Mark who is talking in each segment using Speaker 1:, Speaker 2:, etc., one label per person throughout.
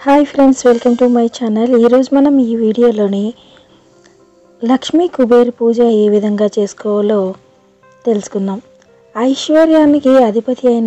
Speaker 1: hi friends welcome to my channel ఈరోజు మనం ఈ వీడియోలోని లక్ష్మీ కుబేర్ పూజ ఏ విధంగా చేసుకోవాలో తెలుసుకుందాం ఐశ్వర్యానికి అధిపతి అయిన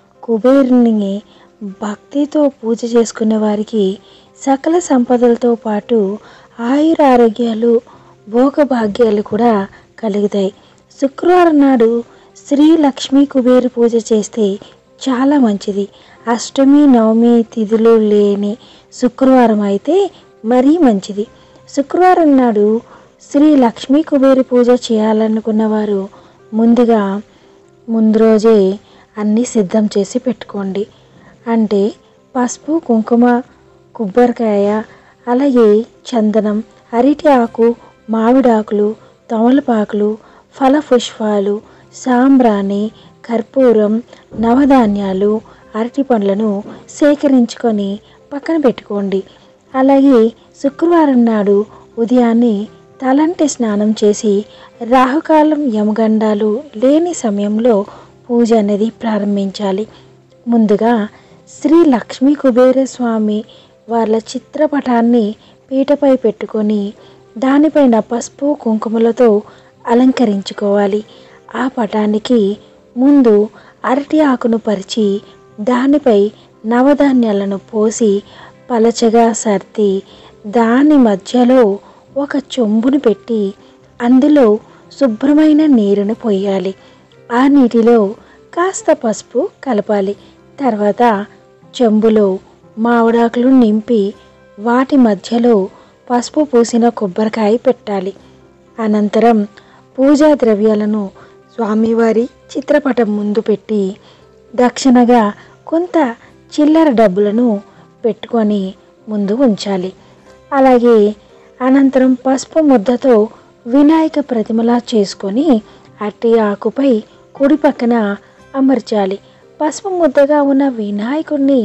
Speaker 1: కుబేరుని భక్తితో పూజ చేసుకునే వారికి సకల సంపదలతో పాటు ఆయుర ఆరోగ్యాలు భోగభాగ్యాలు కూడా కలుగుతాయి శుక్రవారం నాడు శ్రీ లక్ష్మీ కుబేర్ పూజ చేస్తే చాలా మంచిది అష్టమి నవమి తిథులు లేని శుక్రవారం అయితే మరీ మంచిది శుక్రవారం నాడు శ్రీ లక్ష్మీ కుబేరి పూజ చేయాలనుకున్న వారు ముందుగా ముందు రోజే అన్నీ సిద్ధం చేసి పెట్టుకోండి అంటే పసుపు కుంకుమ కొబ్బరికాయ అలాగే చందనం అరటి ఆకు మామిడాకులు తమలపాకులు ఫల పుష్పాలు సాంబ్రాణి కర్పూరం నవధాన్యాలు అరటి పండ్లను సేకరించుకొని పక్కన పెట్టుకోండి అలాగే శుక్రవారం నాడు ఉదయాన్నే తలంటి స్నానం చేసి రాహుకాలం యమగండాలు లేని సమయంలో పూజ అనేది ప్రారంభించాలి ముందుగా శ్రీ లక్ష్మీ కుబేర స్వామి వాళ్ళ చిత్రపటాన్ని పీటపై పెట్టుకొని దానిపైన పసుపు కుంకుమలతో అలంకరించుకోవాలి ఆ పటానికి ముందు అరటి ఆకును పరిచి దానిపై నవధాన్యాలను పోసి పలచగా సర్ది దాని మధ్యలో ఒక చెంబును పెట్టి అందులో శుభ్రమైన నీరును పోయాలి ఆ నీటిలో కాస్త పసుపు కలపాలి తర్వాత చెంబులో మామిడాకులు నింపి వాటి మధ్యలో పసుపు పూసిన కొబ్బరికాయ పెట్టాలి అనంతరం పూజా ద్రవ్యాలను స్వామివారి చిత్రపటం ముందు పెట్టి దక్షిణగా కొంత చిల్లర డబ్బులను పెట్టుకొని ముందు ఉంచాలి అలాగే అనంతరం పసుపు ముద్దతో వినాయక ప్రతిమలా చేసుకొని అట్టి ఆకుపై కుడి పక్కన అమర్చాలి పసుపు ముద్దగా ఉన్న వినాయకుడిని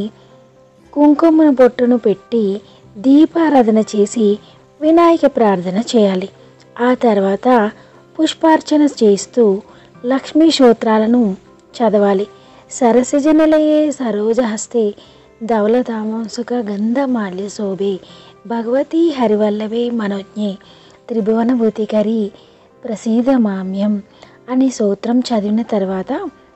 Speaker 1: కుంకుమ బొట్టును పెట్టి దీపారాధన చేసి వినాయక ప్రార్థన చేయాలి ఆ తర్వాత పుష్పార్చన చేస్తూ లక్ష్మీ స్తోత్రాలను చదవాలి సరసజనలయే సరోజహస్తే ధవలతామంసుక గంధమాల్య శోభే భగవతి హరివల్లభే మనోజ్ఞే త్రిభువనభూతికరి ప్రసీద మామ్యం అనే సూత్రం చదివిన తర్వాత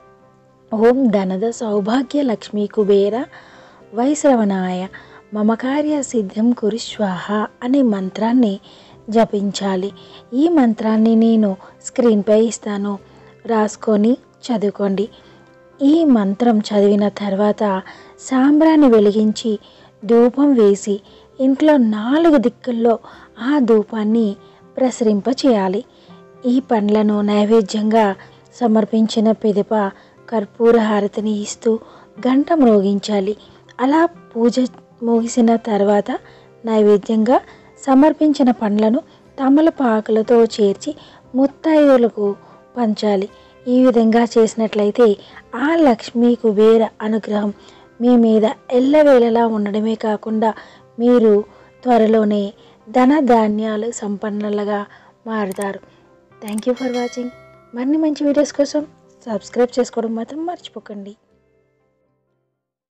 Speaker 1: ఓం ధనద సౌభాగ్య లక్ష్మీ కుబేర వైశ్రవణాయ మమ కార్య సిద్ధం కురు స్వాహ అనే మంత్రాన్ని జపించాలి ఈ మంత్రాన్ని నేను స్క్రీన్పై ఇస్తాను రాసుకొని చదువుకోండి ఈ మంత్రం చదివిన తర్వాత సాంబ్రాన్ని వెలిగించి ధూపం వేసి ఇంట్లో నాలుగు దిక్కుల్లో ఆ ధూపాన్ని ప్రసరింప చేయాలి ఈ పండ్లను నైవేద్యంగా సమర్పించిన పిదప కర్పూర హారతిని ఇస్తూ గంట మ్రోగించాలి అలా పూజ ముగిసిన తర్వాత నైవేద్యంగా సమర్పించిన పండ్లను తమలపాకులతో చేర్చి ముత్తైదులకు పంచాలి ఈ విధంగా చేసినట్లయితే ఆ లక్ష్మీ కుబేర అనుగ్రహం మీ మీద ఎల్లవేళలా ఉండడమే కాకుండా మీరు త్వరలోనే ధన ధాన్యాలు సంపన్నులుగా మారుతారు థ్యాంక్ యూ ఫర్ వాచింగ్ మరిన్ని మంచి వీడియోస్ కోసం సబ్స్క్రైబ్ చేసుకోవడం మాత్రం మర్చిపోకండి